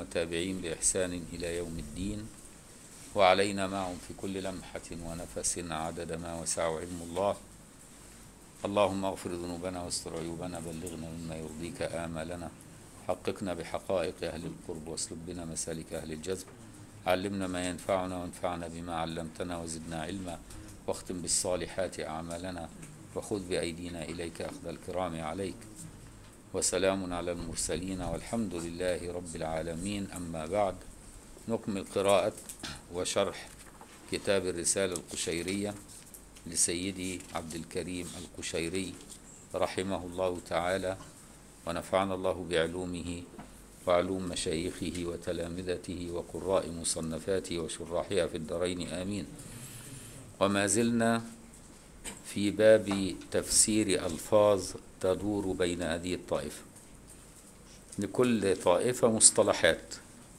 والتابعين بإحسان إلى يوم الدين وعلينا معهم في كل لمحة ونفس عدد ما وسع علم الله اللهم اغفر ذنوبنا واستر عيوبنا بلغنا مما يرضيك آمالنا حققنا بحقائق أهل القرب واسلك بنا مسالك أهل الجذب علمنا ما ينفعنا وانفعنا بما علمتنا وزدنا علما واختم بالصالحات أعمالنا وخذ بأيدينا إليك أخذ الكرام عليك وسلام على المرسلين والحمد لله رب العالمين أما بعد نكمل قراءة وشرح كتاب الرسالة القشيرية لسيدي عبد الكريم القشيري رحمه الله تعالى ونفعنا الله بعلومه وعلوم مشايخه وتلامذته وقراء مصنفاته وشراحها في الدارين آمين وما زلنا في باب تفسير ألفاظ تدور بين هذه الطائفة لكل طائفة مصطلحات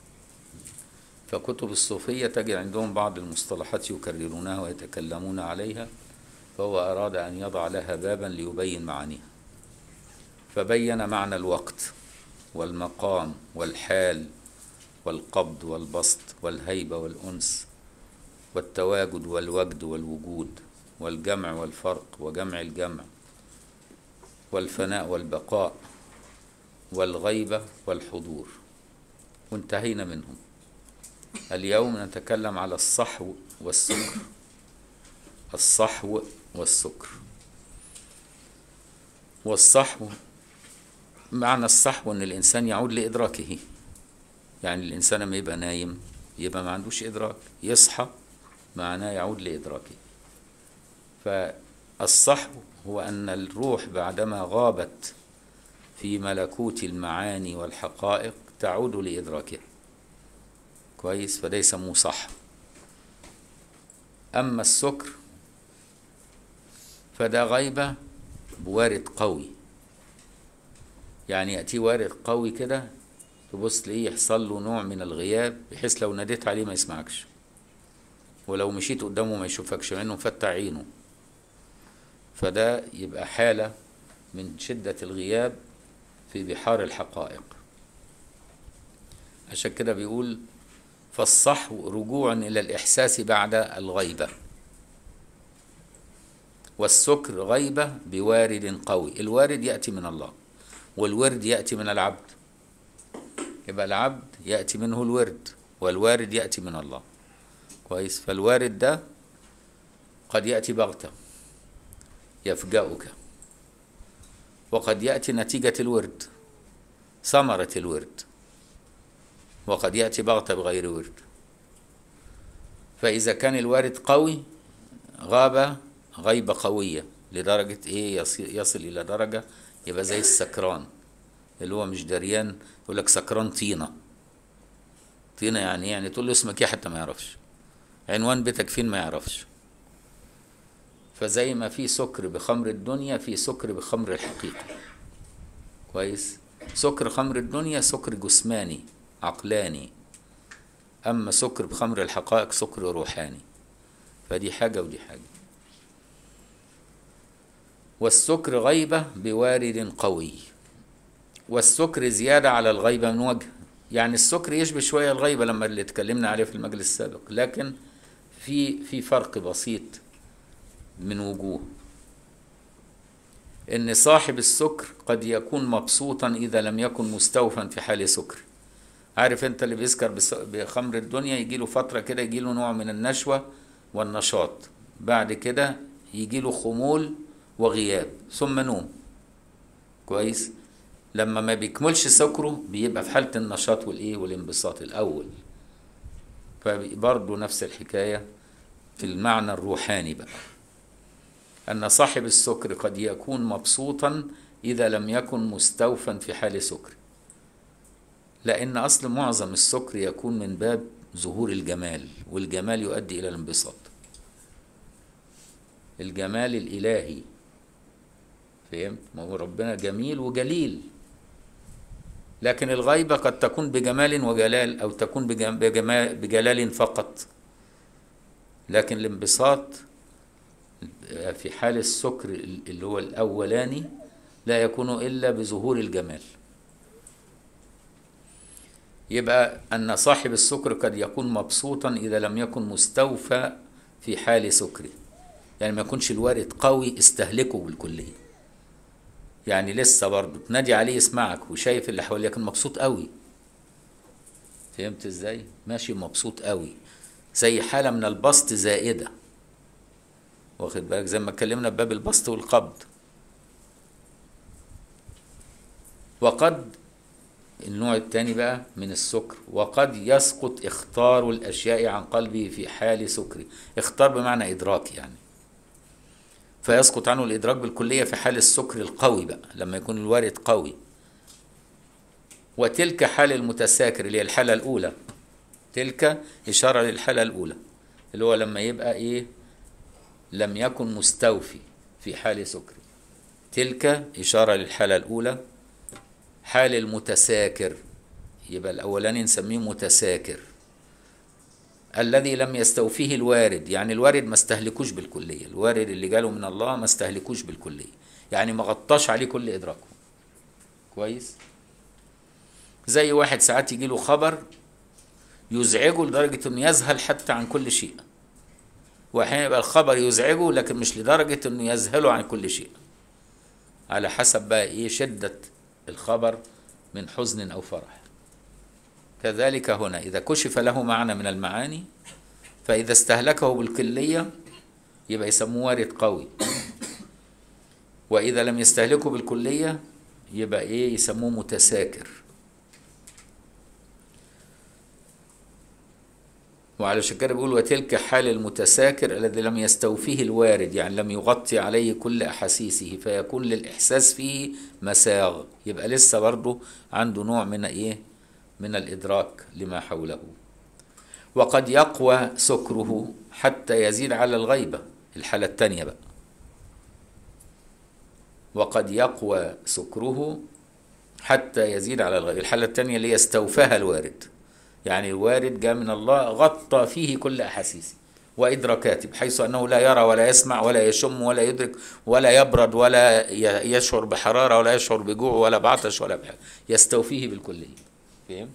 فكتب الصوفية تجد عندهم بعض المصطلحات يكررونها ويتكلمون عليها فهو أراد أن يضع لها بابا ليبين معانيها فبين معنى الوقت والمقام والحال والقبض والبسط والهيبة والأنس والتواجد والوجد والوجود والجمع والفرق وجمع الجمع والفناء والبقاء والغيبة والحضور وانتهينا منهم اليوم نتكلم على الصحو والسكر الصحو والسكر والصحو معنى الصحو ان الانسان يعود لادراكه يعني الانسان لما يبقى نايم يبقى ما عندوش ادراك يصحى معناه يعود لادراكه فالصحو هو ان الروح بعدما غابت في ملكوت المعاني والحقائق تعود لادراكها كويس فده يسموه صح اما السكر فده غيبه بوارد قوي يعني ياتي وارد قوي كده تبص تلاقيه يحصل له نوع من الغياب بحيث لو ناديت عليه ما يسمعكش ولو مشيت قدامه ما يشوفكش مع انه مفتح عينه فده يبقى حاله من شده الغياب في بحار الحقائق عشان كده بيقول فالصحو رجوع الى الاحساس بعد الغيبه والسكر غيبه بوارد قوي الوارد ياتي من الله والورد يأتي من العبد يبقى العبد يأتي منه الورد والوارد يأتي من الله كويس فالوارد ده قد يأتي بغتة يفجأك وقد يأتي نتيجة الورد ثمرة الورد وقد يأتي بغتة بغير ورد فإذا كان الوارد قوي غاب غيبة قوية لدرجة إيه يصل إلى درجة يبقى زي السكران اللي هو مش دريان يقول لك سكران طينة طينة يعني يعني تقول له اسمك ايه حتى ما يعرفش عنوان بيتك فين ما يعرفش فزي ما في سكر بخمر الدنيا في سكر بخمر الحقيقة كويس سكر خمر الدنيا سكر جسماني عقلاني أما سكر بخمر الحقائق سكر روحاني فدي حاجة ودي حاجة والسكر غيبة بوارد قوي والسكر زيادة على الغيبة من وجه يعني السكر يشبه شوية الغيبة لما اللي اتكلمنا عليه في المجلس السابق لكن في في فرق بسيط من وجوه ان صاحب السكر قد يكون مبسوطا اذا لم يكن مستوفا في حال سكر عارف انت اللي بيسكر بخمر الدنيا يجي له فتره كده يجي له نوع من النشوه والنشاط بعد كده يجي له خمول وغياب ثم نوم كويس لما ما بيكملش سكره بيبقى في حالة النشاط والإيه والانبساط الأول فبرضه نفس الحكاية في المعنى الروحاني بقى أن صاحب السكر قد يكون مبسوطا إذا لم يكن مستوفا في حال سكر لأن أصل معظم السكر يكون من باب ظهور الجمال والجمال يؤدي إلى الانبساط الجمال الإلهي فهمت ما هو ربنا جميل وجليل لكن الغيبة قد تكون بجمال وجلال أو تكون بجمال بجلال فقط لكن الانبساط في حال السكر اللي هو الأولاني لا يكون إلا بظهور الجمال يبقى أن صاحب السكر قد يكون مبسوطا إذا لم يكن مستوفى في حال سكره يعني ما يكونش الوارد قوي استهلكه بالكلية يعني لسه برضه تنادي عليه يسمعك وشايف اللي حواليه لكن مبسوط قوي فهمت ازاي ماشي مبسوط قوي زي حالة من البسط زائدة واخد بالك زي ما اتكلمنا بباب البسط والقبض وقد النوع الثاني بقى من السكر وقد يسقط اختار الاشياء عن قلبه في حال سكره اختار بمعنى ادراك يعني فيسقط عنه الادراك بالكليه في حال السكر القوي بقى لما يكون الوارد قوي وتلك حال المتساكر اللي هي الحاله الاولى تلك اشاره للحاله الاولى اللي هو لما يبقى ايه لم يكن مستوفي في حال سكره تلك اشاره للحاله الاولى حال المتساكر يبقى الأولاني نسميه متساكر الذي لم يستوفيه الوارد يعني الوارد ما استهلكوش بالكلية الوارد اللي جاله من الله ما استهلكوش بالكلية يعني ما غطاش عليه كل إدراكه كويس زي واحد ساعات يجي له خبر يزعجه لدرجة انه يذهل حتى عن كل شيء واحيانا يبقى الخبر يزعجه لكن مش لدرجة انه يذهله عن كل شيء على حسب بقى ايه شدة الخبر من حزن أو فرح كذلك هنا إذا كشف له معنى من المعاني فإذا استهلكه بالكلية يبقى يسموه وارد قوي وإذا لم يستهلكه بالكلية يبقى إيه يسموه متساكر وعلى كده بيقول وتلك حال المتساكر الذي لم يستوفيه الوارد يعني لم يغطي عليه كل أحاسيسه فيكون للإحساس فيه مساغ يبقى لسه برضه عنده نوع من إيه من الإدراك لما حوله وقد يقوى سكره حتى يزيد على الغيبة الحالة الثانية بقى وقد يقوى سكره حتى يزيد على الغيبة الحالة الثانية اللي يستوفاها الوارد يعني الوارد جاء من الله غطى فيه كل أحاسيسه وإدراكاته بحيث أنه لا يرى ولا يسمع ولا يشم ولا يدرك ولا يبرد ولا يشعر بحرارة ولا يشعر بجوع ولا بعطش ولا بحاجة يستوفيه بالكلية فهم؟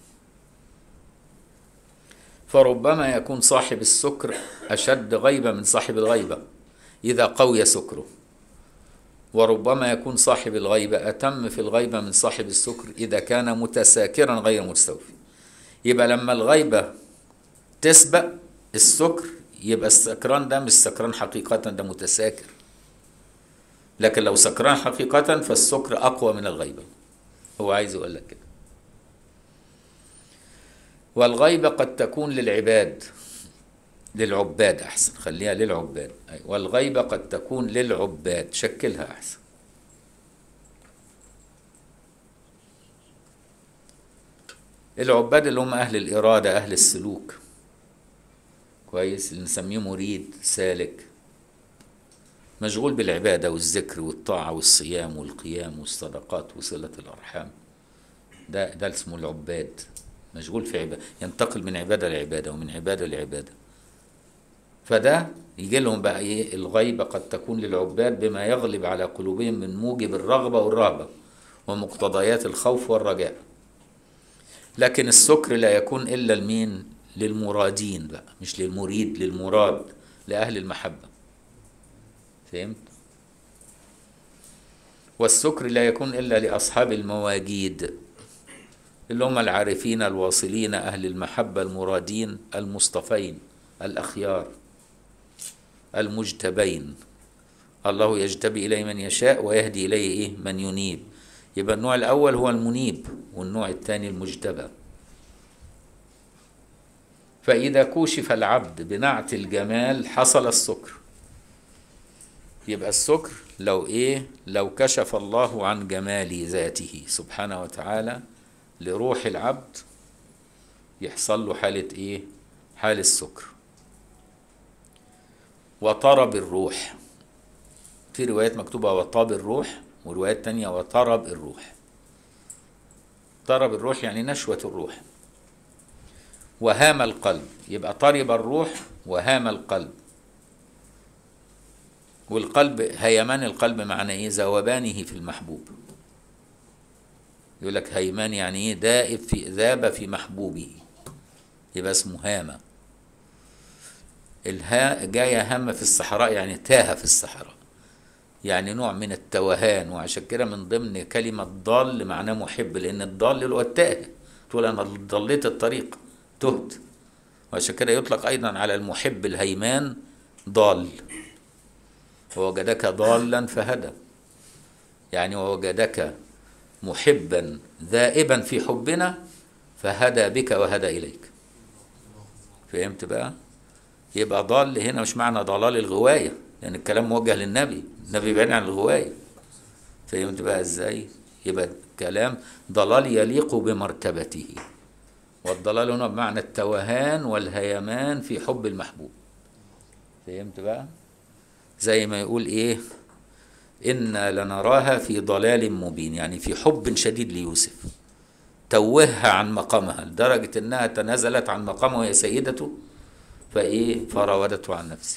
فربما يكون صاحب السكر أشد غيبة من صاحب الغيبة إذا قوي سكره وربما يكون صاحب الغيبة أتم في الغيبة من صاحب السكر إذا كان متساكرا غير مستوفي يبقى لما الغيبة تسبق السكر يبقى السكران ده مش سكران حقيقة ده متساكر لكن لو سكران حقيقة فالسكر أقوى من الغيبة هو عايز يقول لك كده والغيبة قد تكون للعباد للعباد أحسن خليها للعباد والغيبة قد تكون للعباد شكلها أحسن العباد اللي هم أهل الإرادة أهل السلوك كويس اللي نسميه مريد سالك مشغول بالعبادة والذكر والطاعة والصيام والقيام والصدقات وصلة الأرحام ده ده اسمه العباد مشغول في عبادة ينتقل من عبادة لعبادة ومن عبادة لعبادة فده يجي لهم بقى ايه الغيبة قد تكون للعباد بما يغلب على قلوبهم من موجب الرغبة والرهبة ومقتضيات الخوف والرجاء لكن السكر لا يكون إلا المين للمرادين بقى مش للمريد للمراد لأهل المحبة فهمت والسكر لا يكون إلا لأصحاب المواجيد اللي هم العارفين الواصلين أهل المحبة المرادين المصطفين الأخيار المجتبين الله يجتبي إليه من يشاء ويهدي إليه إيه من ينيب يبقى النوع الأول هو المنيب والنوع الثاني المجتبى فإذا كوشف العبد بنعت الجمال حصل السكر يبقى السكر لو إيه لو كشف الله عن جمال ذاته سبحانه وتعالى لروح العبد يحصل له حالة إيه حال السكر وطرب الروح في روايات مكتوبة وطاب الروح وروايات تانية وطرب الروح طرب الروح يعني نشوة الروح وهام القلب يبقى طرب الروح وهام القلب والقلب هيمان القلب معنى ايه ذوبانه في المحبوب يقول لك هيمان يعني ايه دائب في ذاب في محبوبه يبقى اسمه هامة الها جاية هامة في الصحراء يعني تاه في الصحراء يعني نوع من التوهان وعشان كده من ضمن كلمة ضال معناه محب لأن الضال اللي هو التاه تقول أنا ضليت الطريق تهت وعشان كده يطلق أيضا على المحب الهيمان ضال ووجدك ضالا فهدى يعني ووجدك محبا ذائبا في حبنا فهدى بك وهدى إليك فهمت بقى يبقى ضال هنا مش معنى ضلال الغواية لأن الكلام موجه للنبي النبي بعيد عن الغواية فهمت بقى ازاي يبقى كلام ضلال يليق بمرتبته والضلال هنا بمعنى التوهان والهيمان في حب المحبوب فهمت بقى زي ما يقول ايه إنا لنراها في ضلال مبين يعني في حب شديد ليوسف توهها عن مقامها لدرجة إنها تنازلت عن مقامها وهي سيدته فإيه فراودته عن نفسه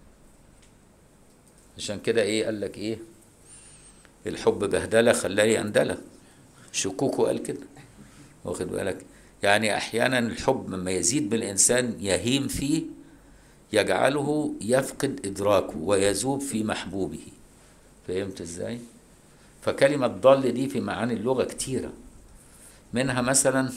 عشان كده إيه قال لك إيه الحب بهدلة خلاني أندلة شكوكو قال كده واخد بالك يعني أحيانا الحب لما يزيد بالإنسان يهيم فيه يجعله يفقد إدراكه ويذوب في محبوبه فهمت ازاي فكلمة ضل دي في معاني اللغة كتيرة منها مثلا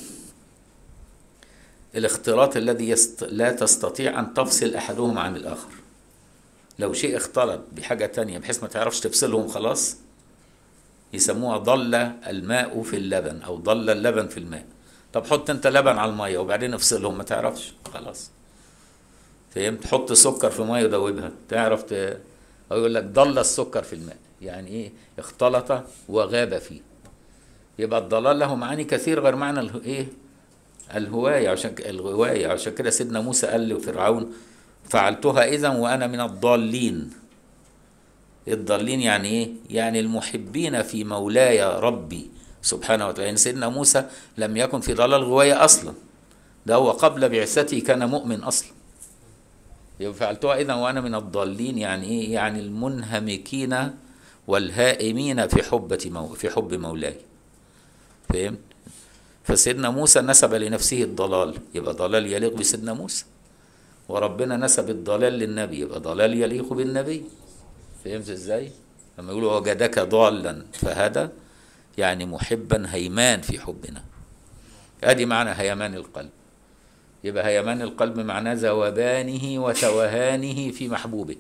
الاختلاط الذي يست... لا تستطيع أن تفصل أحدهما عن الآخر لو شيء اختلط بحاجة تانية بحيث ما تعرفش تفصلهم خلاص يسموها ضل الماء في اللبن أو ضل اللبن في الماء طب حط انت لبن على المية وبعدين افصلهم ما تعرفش خلاص فهمت حط سكر في مية ودوبها تعرف ت... أو يقول لك ضل السكر في الماء يعني ايه اختلط وغاب فيه يبقى الضلال له معاني كثير غير معنى اله... ايه الهواية عشان الهواية عشان كده سيدنا موسى قال لفرعون فعلتها إذا وأنا من الضالين الضالين يعني إيه؟ يعني المحبين في مولاي ربي سبحانه وتعالى يعني سيدنا موسى لم يكن في ضلال غواية أصلا ده هو قبل بعثته كان مؤمن أصلا يبقى فعلتها إذا وأنا من الضالين يعني إيه؟ يعني المنهمكين والهائمين في حبة مو في حب مولاي فهمت؟ فسيدنا موسى نسب لنفسه الضلال يبقى ضلال يليق بسيدنا موسى وربنا نسب الضلال للنبي يبقى ضلال يليق بالنبي فهمت ازاي لما يقولوا وجدك ضالا فهدى يعني محبا هيمان في حبنا ادي معنى هيمان القلب يبقى هيمان القلب معناه ذوبانه وتوهانه في محبوبه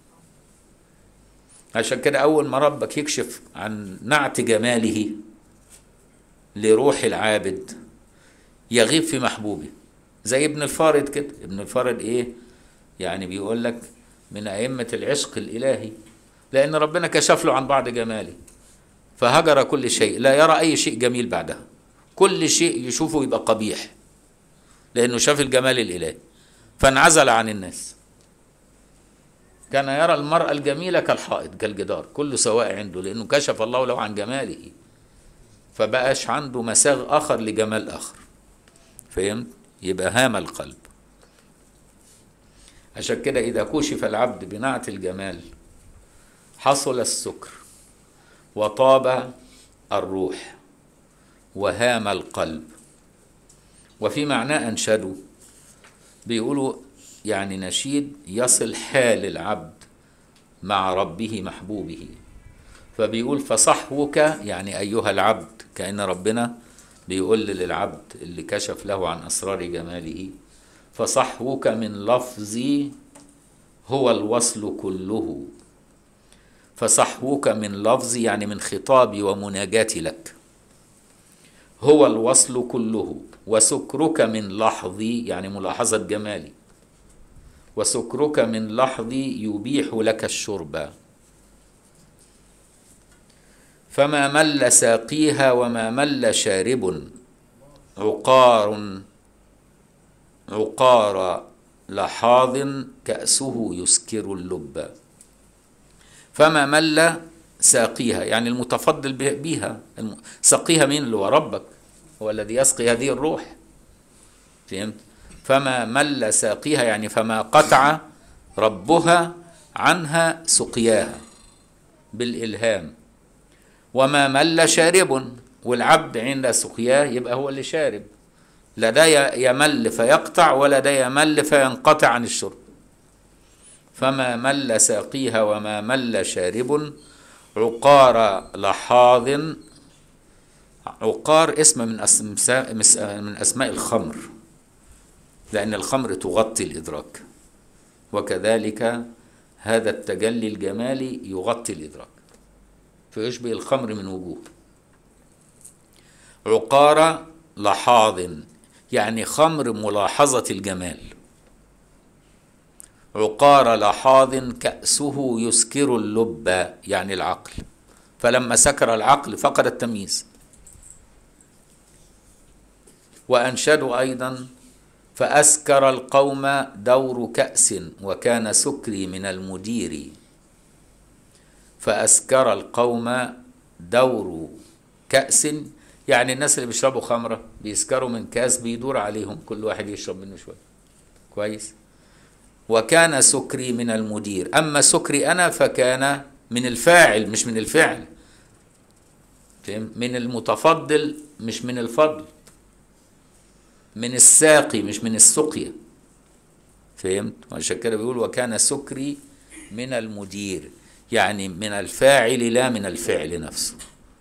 عشان كده اول ما ربك يكشف عن نعت جماله لروح العابد يغيب في محبوبه زي ابن الفارد كده ابن الفارد ايه يعني بيقول لك من أئمة العشق الإلهي لأن ربنا كشف له عن بعض جماله فهجر كل شيء لا يرى أي شيء جميل بعدها كل شيء يشوفه يبقى قبيح لأنه شاف الجمال الإلهي فانعزل عن الناس كان يرى المرأة الجميلة كالحائط كالجدار كله سواء عنده لأنه كشف الله له عن جماله فبقاش عنده مساغ آخر لجمال آخر فهمت؟ يبقى هام القلب عشان كده إذا كشف العبد بنعت الجمال حصل السكر وطاب الروح وهام القلب وفي معناه أنشدوا بيقولوا يعني نشيد يصل حال العبد مع ربه محبوبه فبيقول فصحوك يعني أيها العبد كأن ربنا بيقول للعبد اللي كشف له عن أسرار جماله فصحوك من لفظي هو الوصل كله فصحوك من لفظي يعني من خطابي ومناجاتي لك هو الوصل كله وسكرك من لحظي يعني ملاحظة جمالي وسكرك من لحظي يبيح لك الشرب فما مل ساقيها وما مل شارب عقار عقار لحاظ كأسه يسكر اللب فما مل ساقيها يعني المتفضل بها سقيها مين اللي هو ربك هو الذي يسقي هذه الروح فهمت فما مل ساقيها يعني فما قطع ربها عنها سقياها بالإلهام وما مل شارب والعبد عند سقياه يبقى هو اللي شارب لا ده ي- يمل فيقطع ولا ده يمل فينقطع عن الشرب فما مل ساقيها وما مل شارب عقار لحاظ عقار اسم من أسماء من أسماء الخمر لأن الخمر تغطي الإدراك وكذلك هذا التجلي الجمالي يغطي الإدراك فيشبه الخمر من وجوه عقار لحاظ يعني خمر ملاحظة الجمال عقار لحاظ كأسه يسكر اللب يعني العقل فلما سكر العقل فقد التمييز وأنشدوا أيضا فأسكر القوم دور كأس وكان سكري من المدير فأسكر القوم دور كأس يعني الناس اللي بيشربوا خمرة بيسكروا من كاس بيدور عليهم كل واحد يشرب منه شوية كويس وكان سكري من المدير أما سكري أنا فكان من الفاعل مش من الفعل فهم؟ من المتفضل مش من الفضل من الساقي مش من السقيا فهمت عشان كده بيقول وكان سكري من المدير يعني من الفاعل لا من الفعل نفسه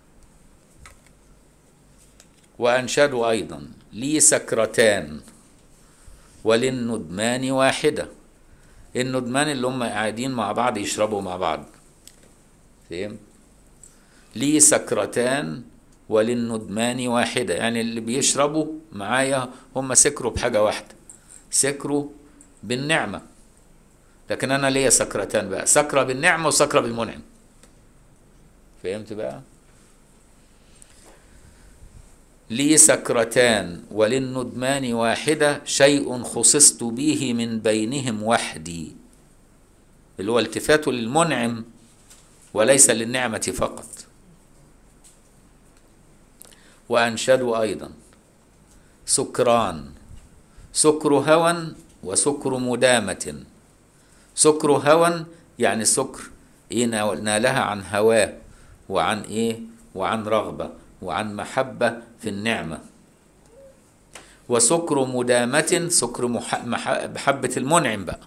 وأنشدوا أيضا لي سكرتان وللندمان واحدة الندمان اللي هم قاعدين مع بعض يشربوا مع بعض فهمت لي سكرتان وللندمان واحدة يعني اللي بيشربوا معايا هم سكروا بحاجة واحدة سكروا بالنعمة لكن أنا ليا سكرتان بقى سكرة بالنعمة وسكرة بالمنعم فهمت بقى لي سكرتان وللندمان واحدة شيء خصصت به من بينهم وحدي اللي هو التفاته للمنعم وليس للنعمة فقط وأنشدوا أيضا سكران سكر هوى وسكر مدامة سكر هوى يعني سكر إيه نالها عن هواه وعن إيه وعن رغبة وعن محبة في النعمة وسكر مدامة سكر مح- مح- محبة المنعم بقى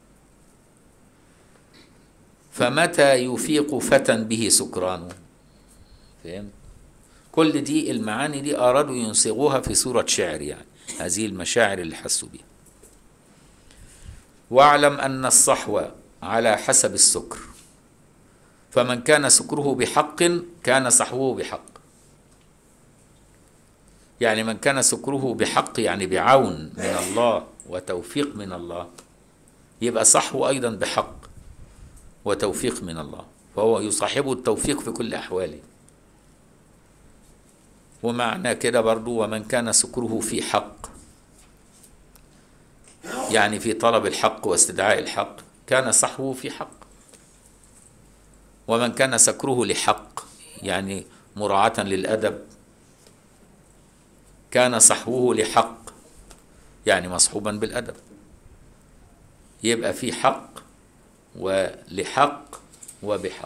فمتى يفيق فتى به سكران فهمت كل دي المعاني دي أرادوا ينصغوها في صورة شعر يعني هذه المشاعر اللي حسوا بها واعلم أن الصحو على حسب السكر فمن كان سكره بحق كان صحوه بحق يعني من كان سكره بحق يعني بعون من الله وتوفيق من الله يبقى صحوه أيضا بحق وتوفيق من الله فهو يصاحبه التوفيق في كل أحواله ومعنى كده برضو ومن كان سكره في حق يعني في طلب الحق واستدعاء الحق كان صحوه في حق ومن كان سكره لحق يعني مراعاة للأدب كان صحوه لحق يعني مصحوبا بالأدب يبقى في حق ولحق وبحق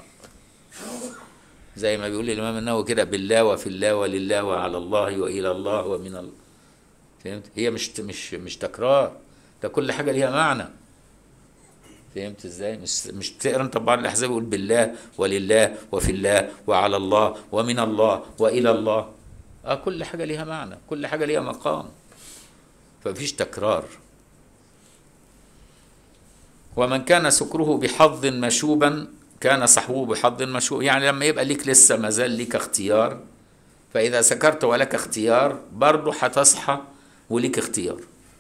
زي ما بيقول الإمام النووي كده بالله وفي الله ولله وعلى الله وإلى الله ومن الله فهمت هي مش مش مش تكرار ده كل حاجة ليها معنى فهمت ازاي مش مش تقرا انت بعض الاحزاب يقول بالله ولله وفي الله وعلى الله ومن الله والى الله اه كل حاجه ليها معنى كل حاجه ليها مقام فمفيش تكرار ومن كان سكره بحظ مشوبا كان صحوه بحظ مشوب يعني لما يبقى ليك لسه ما زال ليك اختيار فاذا سكرت ولك اختيار برضه هتصحى وليك اختيار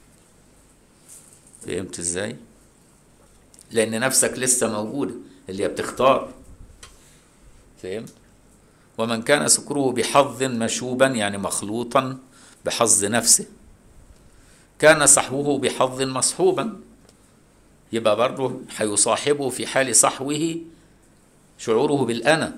فهمت ازاي لان نفسك لسه موجوده اللي هي بتختار فهمت ومن كان سكره بحظ مشوبا يعني مخلوطا بحظ نفسه كان صحوه بحظ مصحوبا يبقى برضه هيصاحبه في حال صحوه شعوره بالأنا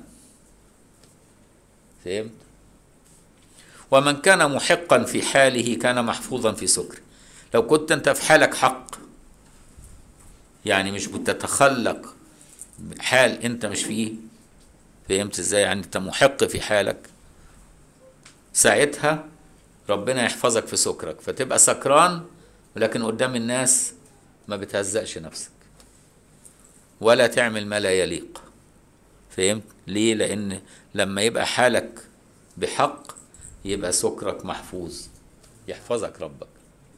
فهمت ومن كان محقا في حاله كان محفوظا في سكره لو كنت انت في حالك حق يعني مش بتتخلق حال انت مش فيه فهمت ازاي يعني انت محق في حالك ساعتها ربنا يحفظك في سكرك فتبقى سكران ولكن قدام الناس ما بتهزقش نفسك ولا تعمل ما لا يليق فهمت ليه لان لما يبقى حالك بحق يبقى سكرك محفوظ يحفظك ربك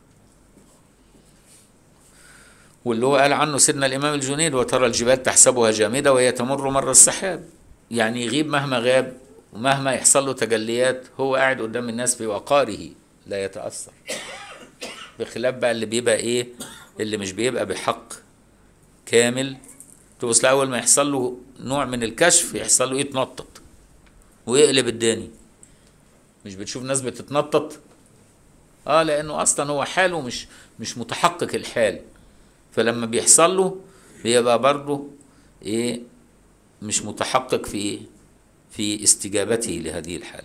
واللي هو قال عنه سيدنا الامام الجنيد وترى الجبال تحسبها جامده وهي تمر مر السحاب يعني يغيب مهما غاب ومهما يحصل له تجليات هو قاعد قدام الناس في وقاره لا يتاثر بخلاف بقى اللي بيبقى ايه اللي مش بيبقى بحق كامل تبص اول ما يحصل له نوع من الكشف يحصل له يتنطط ويقلب الداني مش بتشوف ناس بتتنطط اه لانه اصلا هو حاله مش مش متحقق الحال فلما بيحصل له بيبقى برضه ايه مش متحقق في ايه في استجابته لهذه الحاله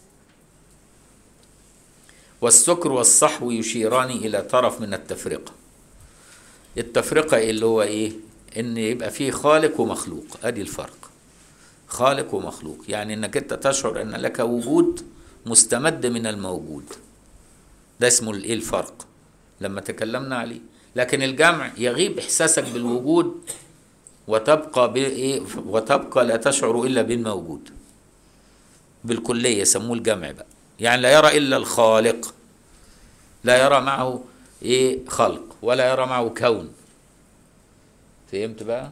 والسكر والصحو يشيران الى طرف من التفرقه التفرقه اللي هو ايه ان يبقى فيه خالق ومخلوق ادي الفرق خالق ومخلوق يعني انك انت تشعر ان لك وجود مستمد من الموجود ده اسمه الايه الفرق لما تكلمنا عليه لكن الجمع يغيب احساسك بالوجود وتبقى بايه وتبقى لا تشعر الا بالموجود بالكليه يسموه الجمع بقى يعني لا يرى الا الخالق لا يرى معه ايه خلق ولا يرى معه كون فهمت بقى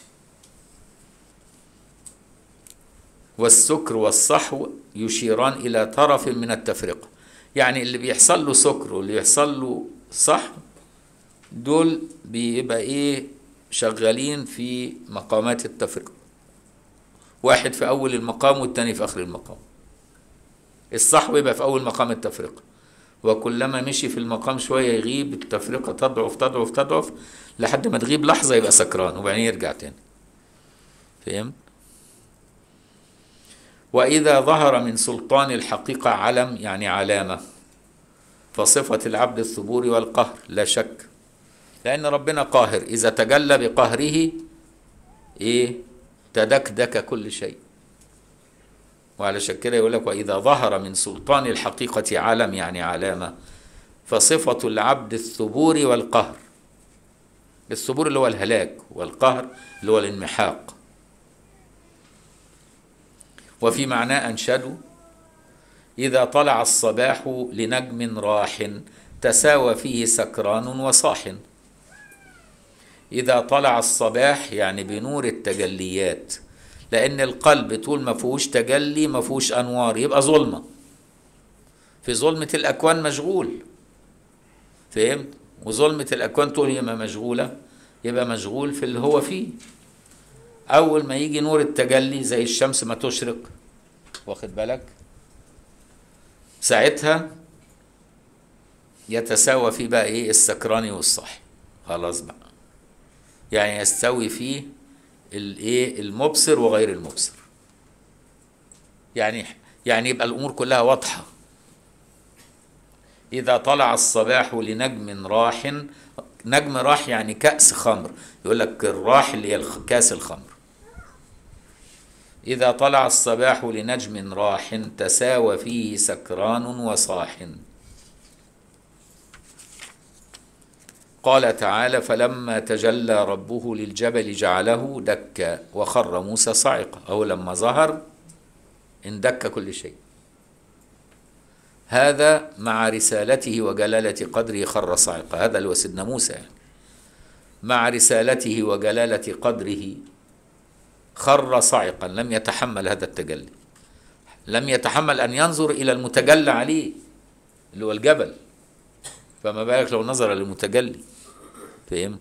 والسكر والصحو يشيران الى طرف من التفرقه يعني اللي بيحصل له سكر واللي بيحصل له صحو دول بيبقى ايه شغالين في مقامات التفرقه واحد في اول المقام والتاني في اخر المقام الصحو يبقى في اول مقام التفرقه وكلما مشي في المقام شويه يغيب التفرقه تضعف تضعف تضعف لحد ما تغيب لحظه يبقى سكران وبعدين يرجع تاني فهمت واذا ظهر من سلطان الحقيقه علم يعني علامه فصفه العبد الثبور والقهر لا شك لان ربنا قاهر اذا تجلى بقهره ايه تدكدك كل شيء وعلى كده يقول لك واذا ظهر من سلطان الحقيقه علم يعني علامه فصفه العبد الثبور والقهر الثبور اللي هو الهلاك والقهر اللي هو الانمحاق وفي معناه أنشدوا إذا طلع الصباح لنجم راح تساوى فيه سكران وصاح إذا طلع الصباح يعني بنور التجليات لأن القلب طول ما فيهوش تجلي ما فيهوش أنوار يبقى ظلمة في ظلمة الأكوان مشغول فهمت؟ وظلمة الأكوان طول ما مشغولة يبقى مشغول في اللي هو فيه أول ما يجي نور التجلي زي الشمس ما تشرق واخد بالك ساعتها يتساوى فيه بقى ايه السكران والصاحي خلاص بقى يعني يستوي فيه الايه المبصر وغير المبصر يعني يعني يبقى الامور كلها واضحه اذا طلع الصباح لنجم راح نجم راح يعني كأس خمر يقول لك الراح اللي هي كاس الخمر إذا طلع الصباح لنجم راح تساوى فيه سكران وصاح قال تعالى فلما تجلى ربه للجبل جعله دكا وخر موسى صعقا أو لما ظهر اندك كل شيء هذا مع رسالته وجلالة قدره خر صعقا هذا اللي هو سيدنا موسى يعني مع رسالته وجلالة قدره خر صعقا لم يتحمل هذا التجلي لم يتحمل أن ينظر إلى المتجلى عليه اللي هو الجبل فما بالك لو نظر للمتجلي فهمت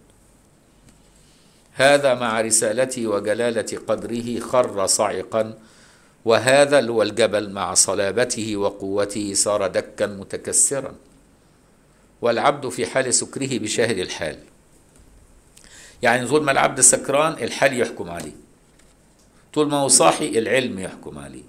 هذا مع رسالته وجلالة قدره خر صعقا وهذا اللي هو الجبل مع صلابته وقوته صار دكا متكسرا والعبد في حال سكره بشاهد الحال يعني طول ما العبد سكران الحال يحكم عليه طول ما هو صاحي العلم يحكم عليه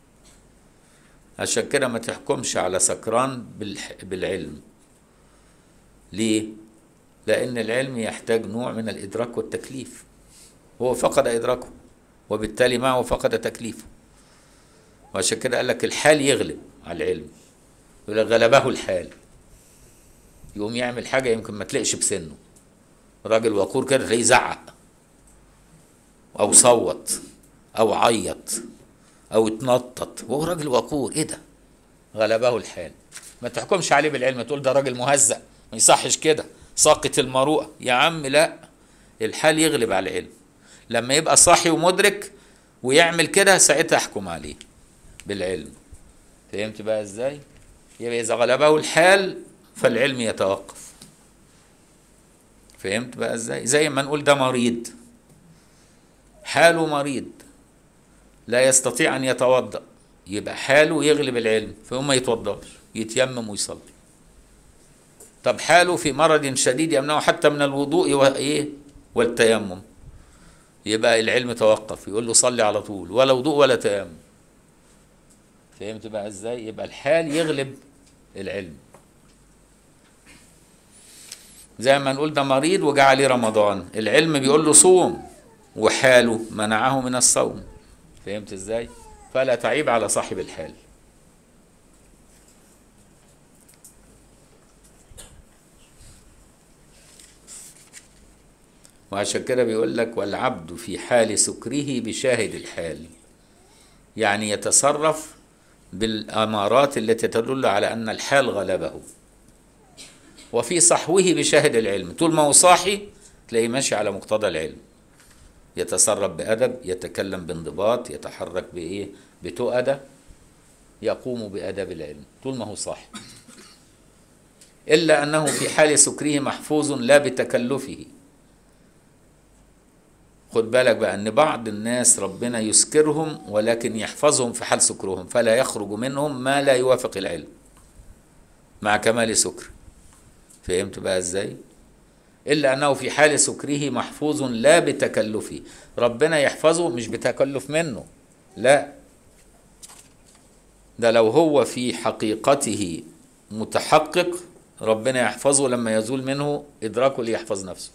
عشان كده ما تحكمش على سكران بالعلم ليه لان العلم يحتاج نوع من الادراك والتكليف هو فقد ادراكه وبالتالي معه فقد تكليفه وعشان كده قال لك الحال يغلب على العلم يقول لك غلبه الحال يقوم يعمل حاجة يمكن ما تلقش بسنه راجل وقور كده تلاقيه زعق أو صوت أو عيط أو اتنطط وهو راجل وقور إيه ده؟ غلبه الحال ما تحكمش عليه بالعلم تقول ده راجل مهزأ ما يصحش كده ساقط المروءة يا عم لا الحال يغلب على العلم لما يبقى صاحي ومدرك ويعمل كده ساعتها احكم عليه بالعلم فهمت بقى ازاي يبقى اذا غلبه الحال فالعلم يتوقف فهمت بقى ازاي زي ما نقول ده مريض حاله مريض لا يستطيع ان يتوضا يبقى حاله يغلب العلم فهو ما يتوضاش يتيمم ويصلي طب حاله في مرض شديد يمنعه حتى من الوضوء وايه والتيمم يبقى العلم توقف يقول له صلي على طول ولا وضوء ولا تيمم فهمت بقى ازاي يبقى الحال يغلب العلم زي ما نقول ده مريض وجا عليه رمضان العلم بيقول له صوم وحاله منعه من الصوم فهمت ازاي فلا تعيب على صاحب الحال وعشان كده بيقول لك والعبد في حال سكره بشاهد الحال يعني يتصرف بالامارات التي تدل على ان الحال غلبه وفي صحوه بشاهد العلم طول ما هو صاحي تلاقيه ماشي على مقتضى العلم يتصرف بأدب يتكلم بانضباط يتحرك بإيه بتؤدة يقوم بأدب العلم طول ما هو صاحي إلا أنه في حال سكره محفوظ لا بتكلفه خد بالك بقى ان بعض الناس ربنا يسكرهم ولكن يحفظهم في حال سكرهم فلا يخرج منهم ما لا يوافق العلم مع كمال سكر فهمت بقى ازاي الا انه في حال سكره محفوظ لا بتكلفه ربنا يحفظه مش بتكلف منه لا ده لو هو في حقيقته متحقق ربنا يحفظه لما يزول منه ادراكه ليحفظ نفسه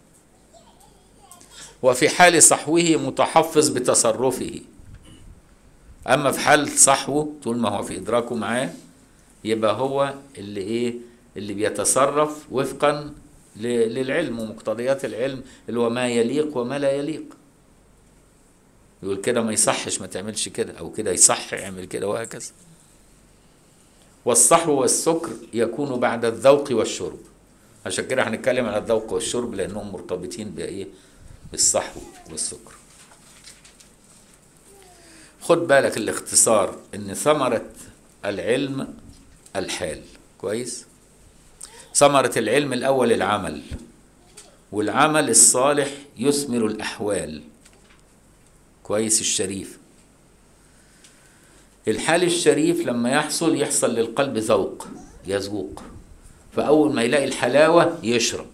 وفي حال صحوه متحفظ بتصرفه اما في حال صحوه طول ما هو في ادراكه معاه يبقى هو اللي ايه اللي بيتصرف وفقا للعلم ومقتضيات العلم اللي هو ما يليق وما لا يليق يقول كده ما يصحش ما تعملش كده او كده يصح يعمل كده وهكذا والصحو والسكر يكون بعد الذوق والشرب عشان كده هنتكلم على الذوق والشرب لانهم مرتبطين بايه بالصحو والسكر خد بالك الاختصار ان ثمرة العلم الحال كويس ثمرة العلم الأول العمل والعمل الصالح يثمر الأحوال كويس الشريف الحال الشريف لما يحصل يحصل للقلب ذوق يذوق فأول ما يلاقي الحلاوة يشرب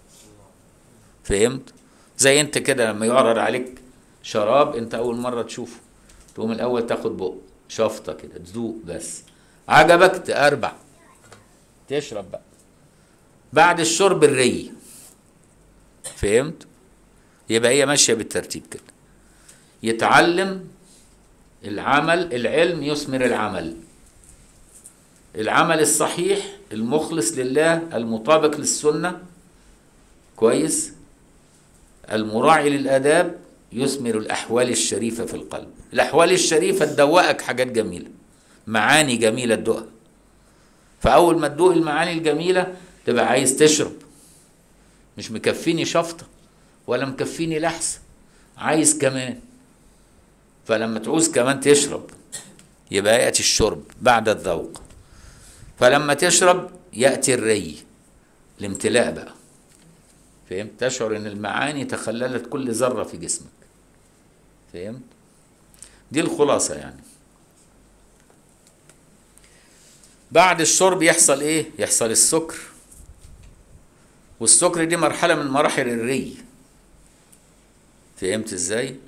فهمت؟ زي انت كده لما يعرض عليك شراب انت اول مره تشوفه تقوم الاول تاخد بق شفطه كده تذوق بس عجبك تأربع تشرب بقى بعد الشرب الري فهمت يبقى هي ماشيه بالترتيب كده يتعلم العمل العلم يثمر العمل العمل الصحيح المخلص لله المطابق للسنه كويس المراعي للآداب يثمر الأحوال الشريفة في القلب الأحوال الشريفة تدوقك حاجات جميلة معاني جميلة تدوقها فأول ما تدوق المعاني الجميلة تبقى عايز تشرب مش مكفيني شفطة ولا مكفيني لحسة عايز كمان فلما تعوز كمان تشرب يبقى يأتي الشرب بعد الذوق فلما تشرب يأتي الري الامتلاء بقى فهمت تشعر ان المعاني تخللت كل ذره في جسمك فهمت دي الخلاصه يعني بعد الشرب يحصل ايه يحصل السكر والسكر دي مرحله من مراحل الري فهمت ازاي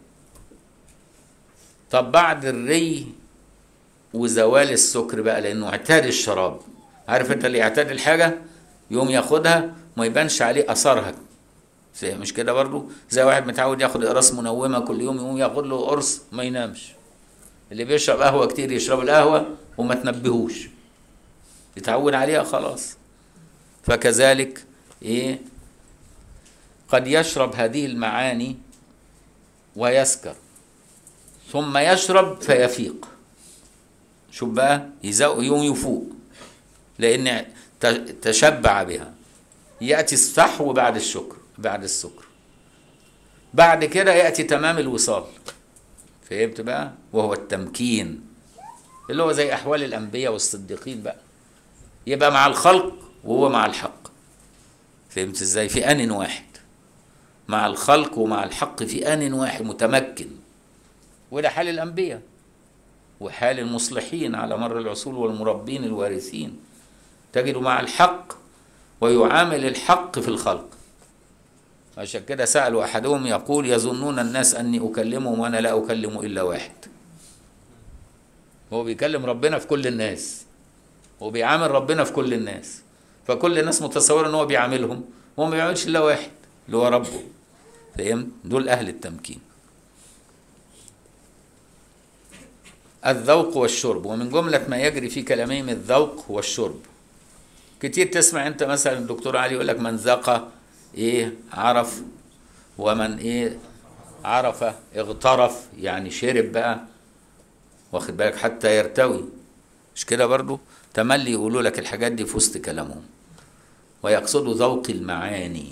طب بعد الري وزوال السكر بقى لانه اعتاد الشراب عارف انت اللي يعتاد الحاجه يوم ياخدها ما يبانش عليه اثرها مش كده برضو زي واحد متعود ياخد اقراص منومه كل يوم يقوم ياخد له قرص ما ينامش اللي بيشرب قهوه كتير يشرب القهوه وما تنبهوش يتعود عليها خلاص فكذلك ايه قد يشرب هذه المعاني ويسكر ثم يشرب فيفيق شوف بقى يزق يوم يفوق لان ت- تشبع بها ياتي السحو بعد الشكر بعد السكر بعد كده ياتي تمام الوصال فهمت بقى وهو التمكين اللي هو زي احوال الانبياء والصديقين بقى يبقى مع الخلق وهو مع الحق فهمت ازاي في ان واحد مع الخلق ومع الحق في ان واحد متمكن وده حال الانبياء وحال المصلحين على مر العصور والمربين الوارثين تجد مع الحق ويعامل الحق في الخلق عشان كده سألوا أحدهم يقول يظنون الناس أني أكلمهم وأنا لا أكلم إلا واحد هو بيكلم ربنا في كل الناس وبيعامل ربنا في كل الناس فكل الناس متصورة ان هو بيعاملهم هو ما بيعملش الا واحد اللي هو ربه فهمت دول اهل التمكين الذوق والشرب ومن جملة ما يجري في كلامهم الذوق والشرب كتير تسمع انت مثلا الدكتور علي يقول لك من ذاق ايه عرف ومن ايه عرف اغترف يعني شرب بقى واخد بالك حتى يرتوي مش كده برضو تملي يقولوا لك الحاجات دي في وسط كلامهم ويقصدوا ذوق المعاني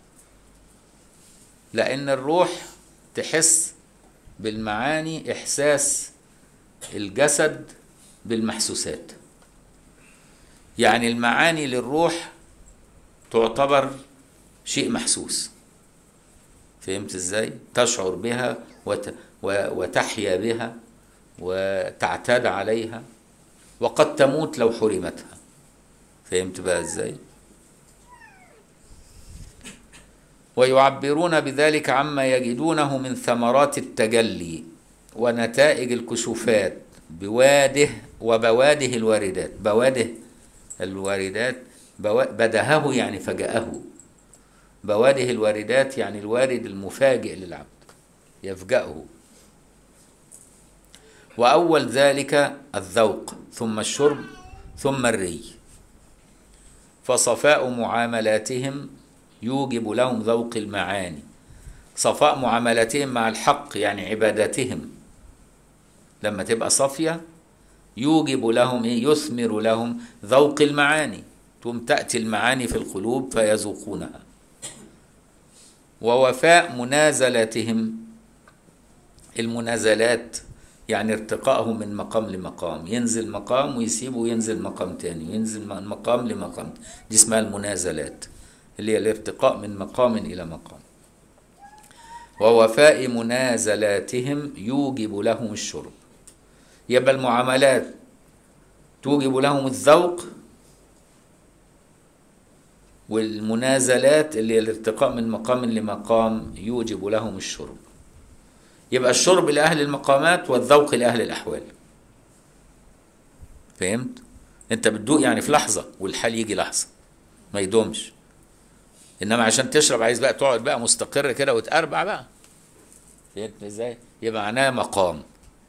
لأن الروح تحس بالمعاني إحساس الجسد بالمحسوسات يعني المعاني للروح تعتبر شيء محسوس فهمت ازاي تشعر بها وت... و... وتحيا بها وتعتاد عليها وقد تموت لو حرمتها فهمت بقى ازاي ويعبرون بذلك عما يجدونه من ثمرات التجلي ونتائج الكشوفات بواده وبواده الواردات بواده الواردات بوا... بدهه يعني فجأه بواده الواردات يعني الوارد المفاجئ للعبد يفجأه وأول ذلك الذوق ثم الشرب ثم الري فصفاء معاملاتهم يوجب لهم ذوق المعاني صفاء معاملاتهم مع الحق يعني عباداتهم لما تبقى صافية يوجب لهم إيه؟ يثمر لهم ذوق المعاني ثم تأتي المعاني في القلوب فيذوقونها ووفاء منازلتهم المنازلات يعني ارتقائهم من مقام لمقام ينزل مقام ويسيبه وينزل مقام تاني وينزل من مقام لمقام دي اسمها المنازلات اللي هي الارتقاء من مقام إلى مقام ووفاء منازلاتهم يوجب لهم الشرب يبقى المعاملات توجب لهم الذوق والمنازلات اللي هي الارتقاء من مقام لمقام يوجب لهم الشرب يبقى الشرب لأهل المقامات والذوق لأهل الأحوال فهمت؟ أنت بتدوق يعني في لحظة والحال يجي لحظة ما يدومش إنما عشان تشرب عايز بقى تقعد بقى مستقر كده وتقربع بقى فهمت ازاي؟ يبقى معناه مقام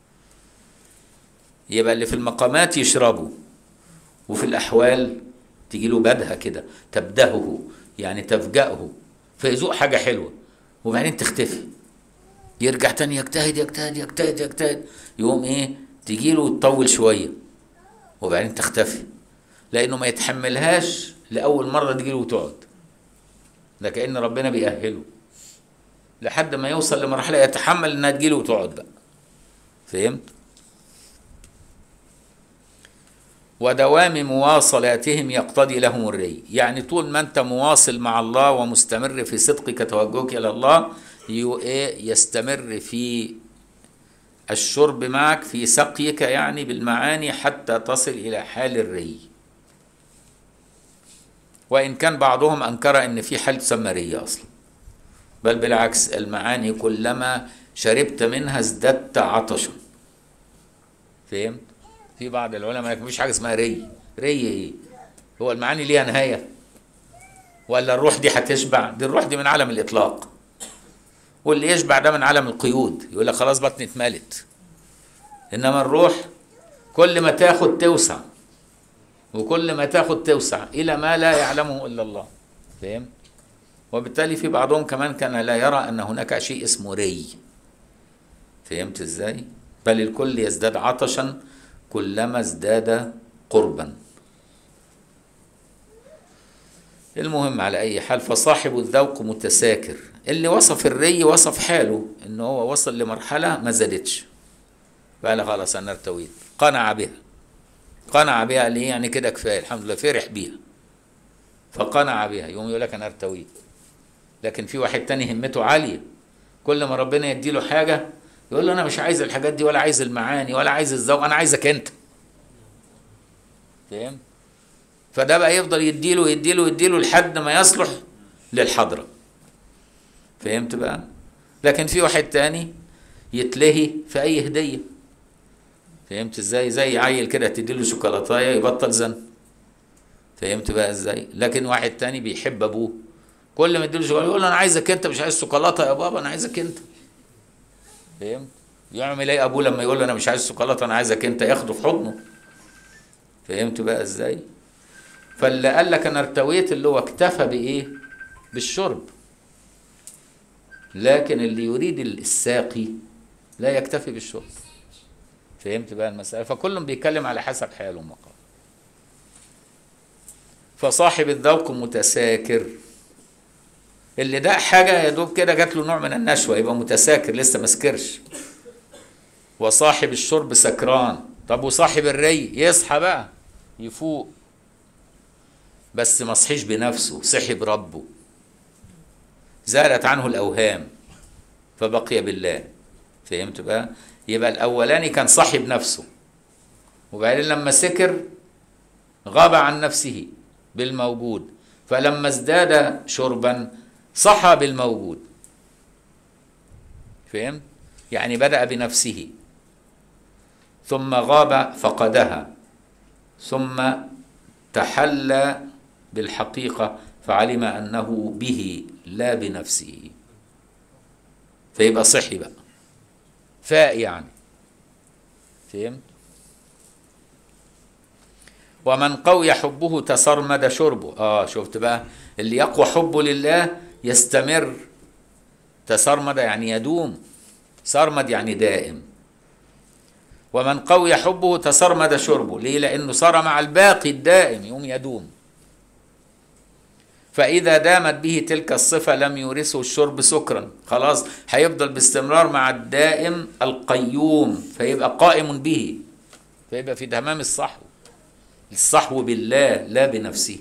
يبقى اللي في المقامات يشربوا وفي الأحوال تيجي له بدهة كده تبدهه يعني تفجأه فيذوق حاجة حلوة وبعدين تختفي يرجع تاني يجتهد يجتهد يجتهد يجتهد يقوم ايه تجي له وتطول شويه وبعدين تختفي لانه ما يتحملهاش لاول مره تجي له وتقعد ده كان ربنا بيأهله لحد ما يوصل لمرحله يتحمل انها تجي له وتقعد بقى فهمت ودوام مواصلاتهم يقتضي لهم الري يعني طول ما انت مواصل مع الله ومستمر في صدقك توجهك الى الله يستمر في الشرب معك في سقيك يعني بالمعاني حتى تصل إلى حال الري وإن كان بعضهم أنكر أن في حال تسمى ري أصلا بل بالعكس المعاني كلما شربت منها ازددت عطشا فهمت؟ في بعض العلماء ما فيش حاجة اسمها ري ري ايه؟ هو المعاني ليها نهاية ولا الروح دي هتشبع؟ دي الروح دي من عالم الإطلاق واللي يشبع ده من عالم القيود يقول لك خلاص بطني اتملت انما الروح كل ما تاخد توسع وكل ما تاخد توسع الى ما لا يعلمه الا الله فاهم وبالتالي في بعضهم كمان كان لا يرى ان هناك شيء اسمه ري فهمت ازاي بل الكل يزداد عطشا كلما ازداد قربا المهم على اي حال فصاحب الذوق متساكر اللي وصف الري وصف حاله ان هو وصل لمرحله ما زادتش فقال خلاص انا ارتويت قنع بها قنع بها ليه يعني كده كفايه الحمد لله فرح بيها فقنع بها يقوم يقول لك انا ارتويت لكن في واحد تاني همته عاليه كل ما ربنا يديله حاجه يقول له انا مش عايز الحاجات دي ولا عايز المعاني ولا عايز الذوق انا عايزك انت فاهم فده بقى يفضل يديله يديله يديله لحد ما يصلح للحضره فهمت بقى لكن في واحد تاني يتلهي في اي هديه فهمت ازاي زي عيل كده تديله شوكولاتايه يبطل زن فهمت بقى ازاي لكن واحد تاني بيحب ابوه كل ما يديله شوكولاته يقول له انا عايزك انت مش عايز شوكولاته يا بابا انا عايزك انت فهمت يعمل ايه ابوه لما يقول له انا مش عايز شوكولاته انا عايزك انت ياخده في حضنه فهمت بقى ازاي فاللي قال لك انا ارتويت اللي هو اكتفى بايه بالشرب لكن اللي يريد الساقي لا يكتفي بالشرب فهمت بقى المسألة فكل بيتكلم على حسب حاله ومقام فصاحب الذوق متساكر اللي ده حاجة يا دوب كده جات له نوع من النشوة يبقى متساكر لسه ما سكرش وصاحب الشرب سكران طب وصاحب الري يصحى بقى يفوق بس ما صحيش بنفسه صحي بربه زالت عنه الأوهام فبقي بالله فهمت بقى يبقى الأولاني كان صحي بنفسه وبعدين لما سكر غاب عن نفسه بالموجود فلما ازداد شربا صحى بالموجود فهمت يعني بدأ بنفسه ثم غاب فقدها ثم تحلى بالحقيقة فعلم أنه به لا بنفسه فيبقى صحي بقى فاء يعني فهمت ومن قوي حبه تسرمد شربه اه شفت بقى اللي يقوى حبه لله يستمر تسرمد يعني يدوم سرمد يعني دائم ومن قوي حبه تسرمد شربه ليه لانه صار مع الباقي الدائم يوم يدوم فإذا دامت به تلك الصفة لم يورثه الشرب سكرا خلاص هيفضل باستمرار مع الدائم القيوم فيبقى قائم به فيبقى في تمام الصحو الصحو بالله لا بنفسه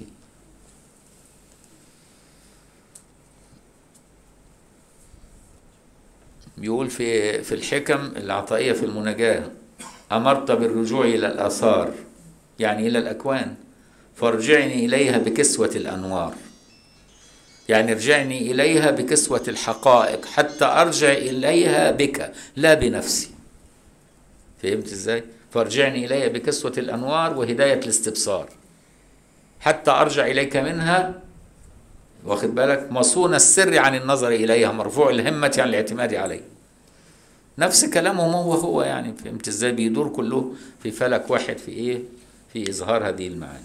يقول في في الحكم العطائية في المناجاة أمرت بالرجوع إلى الآثار يعني إلى الأكوان فارجعني إليها بكسوة الأنوار يعني ارجعني إليها بكسوة الحقائق حتى أرجع إليها بك لا بنفسي فهمت إزاي؟ فارجعني إليها بكسوة الأنوار وهداية الاستبصار حتى أرجع إليك منها واخد بالك مصون السر عن النظر إليها مرفوع الهمة عن الاعتماد عليه نفس كلامهم هو هو يعني فهمت ازاي بيدور كله في فلك واحد في ايه في اظهار هذه المعاني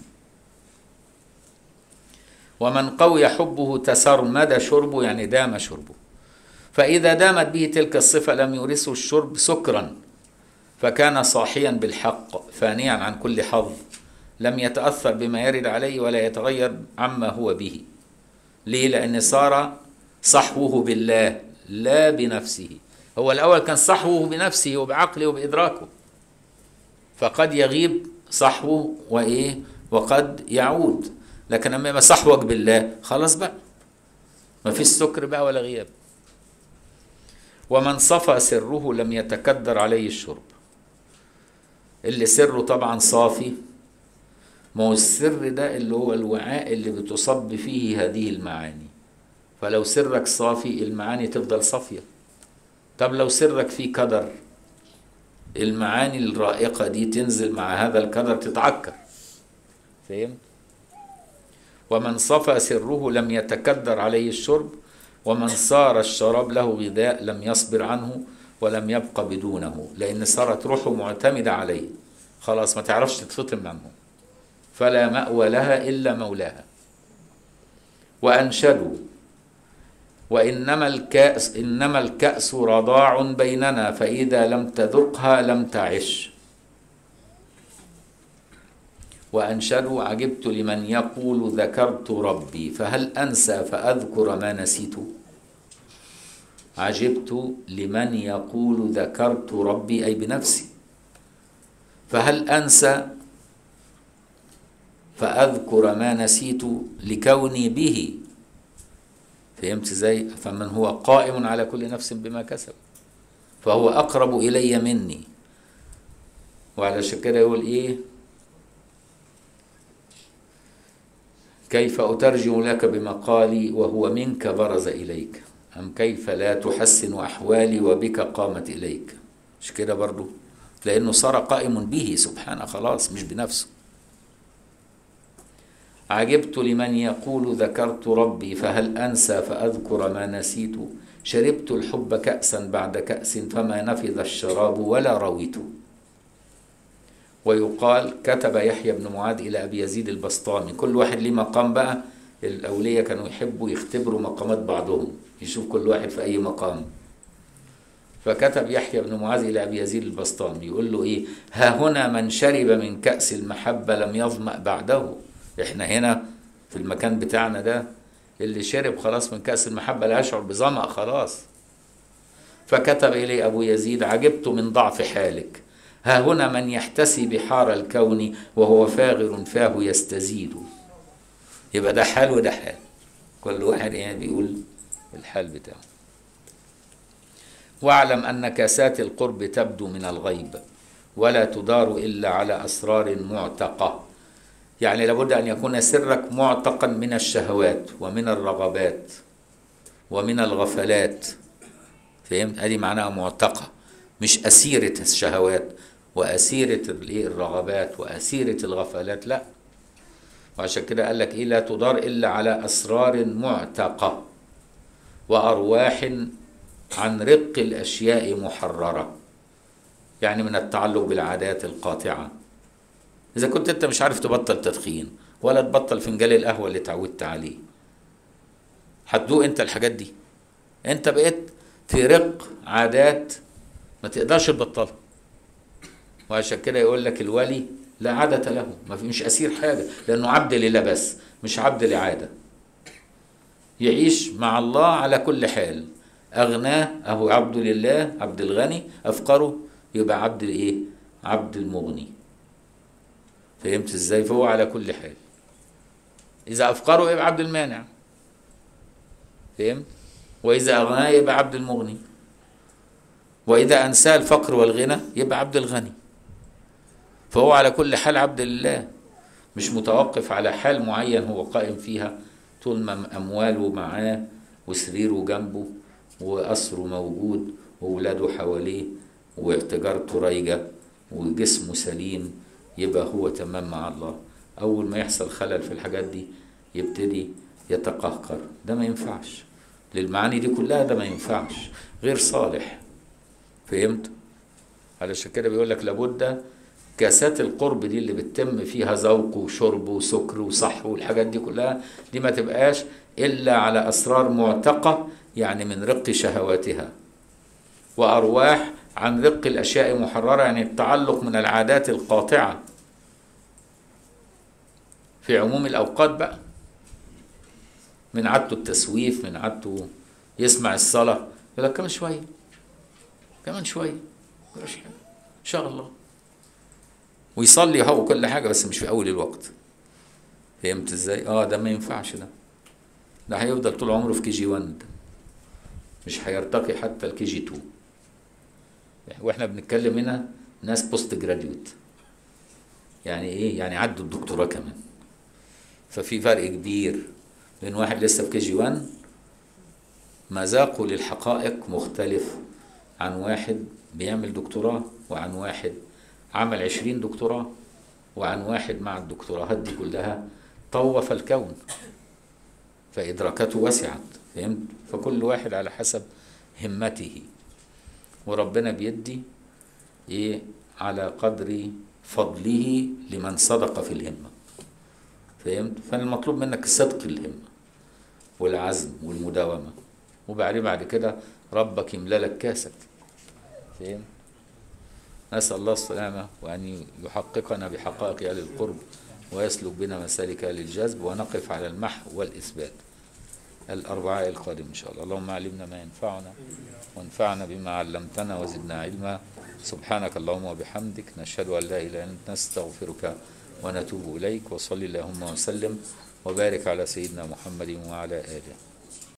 ومن قوي حبه تسرمد شربه يعني دام شربه فإذا دامت به تلك الصفة لم يورثه الشرب سكرا فكان صاحيا بالحق فانيا عن كل حظ لم يتأثر بما يرد عليه ولا يتغير عما هو به ليه لأن صار صحوه بالله لا بنفسه هو الأول كان صحوه بنفسه وبعقله وبإدراكه فقد يغيب صحوه وإيه وقد يعود لكن لما يبقى صحوك بالله خلاص بقى ما فيش سكر بقى ولا غياب ومن صفى سره لم يتكدر عليه الشرب اللي سره طبعا صافي ما هو السر ده اللي هو الوعاء اللي بتصب فيه هذه المعاني فلو سرك صافي المعاني تفضل صافية طب لو سرك فيه كدر المعاني الرائقة دي تنزل مع هذا الكدر تتعكر فهمت ومن صفى سره لم يتكدر عليه الشرب ومن صار الشراب له غذاء لم يصبر عنه ولم يبق بدونه لأن صارت روحه معتمدة عليه خلاص ما تعرفش تتفطم عنهم فلا مأوى لها إلا مولاها وأنشدوا وإنما الكأس إنما الكأس رضاع بيننا فإذا لم تذقها لم تعش وأنشدوا عجبت لمن يقول ذكرت ربي فهل أنسى فأذكر ما نسيت عجبت لمن يقول ذكرت ربي أي بنفسي فهل أنسى فأذكر ما نسيت لكوني به فهمت ازاي فمن هو قائم على كل نفس بما كسب فهو أقرب إلي مني وعلى كده يقول إيه كيف أترجم لك بمقالي وهو منك برز إليك أم كيف لا تحسن أحوالي وبك قامت إليك مش كده برضو لأنه صار قائم به سبحانه خلاص مش بنفسه عجبت لمن يقول ذكرت ربي فهل أنسى فأذكر ما نسيت شربت الحب كأسا بعد كأس فما نفذ الشراب ولا رويت ويقال كتب يحيى بن معاذ إلى أبي يزيد البسطامي كل واحد ليه مقام بقى الأولياء كانوا يحبوا يختبروا مقامات بعضهم يشوف كل واحد في أي مقام فكتب يحيى بن معاذ إلى أبي يزيد البسطامي يقول له إيه ها هنا من شرب من كأس المحبة لم يظمأ بعده إحنا هنا في المكان بتاعنا ده اللي شرب خلاص من كأس المحبة لا يشعر بظمأ خلاص فكتب إلي أبو يزيد عجبت من ضعف حالك ها هنا من يحتسي بحار الكون وهو فاغر فاه يستزيد يبقى ده حال وده حال كل واحد يعني بيقول الحال بتاعه واعلم أن كاسات القرب تبدو من الغيب ولا تدار إلا على أسرار معتقة يعني لابد أن يكون سرك معتقا من الشهوات ومن الرغبات ومن الغفلات فهمت؟ هذه معناها معتقة مش أسيرة الشهوات وأسيرة الرغبات وأسيرة الغفلات لا وعشان كده قال لك إيه لا تدار إلا على أسرار معتقة وأرواح عن رق الأشياء محررة يعني من التعلق بالعادات القاطعة إذا كنت أنت مش عارف تبطل تدخين ولا تبطل فنجان القهوة اللي اتعودت عليه هتدوق أنت الحاجات دي أنت بقيت في رق عادات ما تقدرش تبطلها وعشان كده يقول لك الولي لا عادة له ما في مش أسير حاجة لأنه عبد لله بس مش عبد لعادة يعيش مع الله على كل حال أغناه أهو عبد لله عبد الغني أفقره يبقى عبد الإيه؟ عبد المغني فهمت إزاي؟ فهو على كل حال إذا أفقره يبقى عبد المانع فهمت؟ وإذا أغناه يبقى عبد المغني وإذا أنساه الفقر والغنى يبقى عبد الغني فهو على كل حال عبد لله مش متوقف على حال معين هو قائم فيها طول ما أمواله معاه وسريره جنبه وقصره موجود وولاده حواليه وتجارته رايجة وجسمه سليم يبقى هو تمام مع الله أول ما يحصل خلل في الحاجات دي يبتدي يتقهقر ده ما ينفعش للمعاني دي كلها ده ما ينفعش غير صالح فهمت علشان كده بيقول لك لابد كاسات القرب دي اللي بتتم فيها ذوق وشرب وسكر وصح والحاجات دي كلها دي ما تبقاش الا على اسرار معتقه يعني من رق شهواتها وارواح عن رق الاشياء محرره يعني التعلق من العادات القاطعه في عموم الاوقات بقى من عادته التسويف من عادته يسمع الصلاه يقول لك كمان شويه كمان شويه ان شاء الله ويصلي هو كل حاجه بس مش في اول الوقت فهمت ازاي اه ده ما ينفعش ده ده هيفضل طول عمره في كي جي 1 مش هيرتقي حتى الكي جي 2 واحنا بنتكلم هنا ناس بوست جراديوت يعني ايه يعني عدوا الدكتوراه كمان ففي فرق كبير بين واحد لسه في كي جي 1 مذاقه للحقائق مختلف عن واحد بيعمل دكتوراه وعن واحد عمل عشرين دكتوراه وعن واحد مع الدكتوراهات دي كلها طوف الكون فإدراكاته وسعت فهمت فكل واحد على حسب همته وربنا بيدي ايه على قدر فضله لمن صدق في الهمة فهمت؟ فالمطلوب منك صدق الهمة والعزم والمداومة وبعدين بعد كده ربك يملى لك كاسك فهمت؟ نسأل الله السلامة وأن يحققنا بحقائق أهل القرب ويسلك بنا مسالك أهل الجذب ونقف على المحو والإثبات الأربعاء القادم إن شاء الله اللهم علمنا ما ينفعنا وانفعنا بما علمتنا وزدنا علما سبحانك اللهم وبحمدك نشهد أن لا إله إلا أنت نستغفرك ونتوب إليك وصل اللهم وسلم وبارك على سيدنا محمد وعلى آله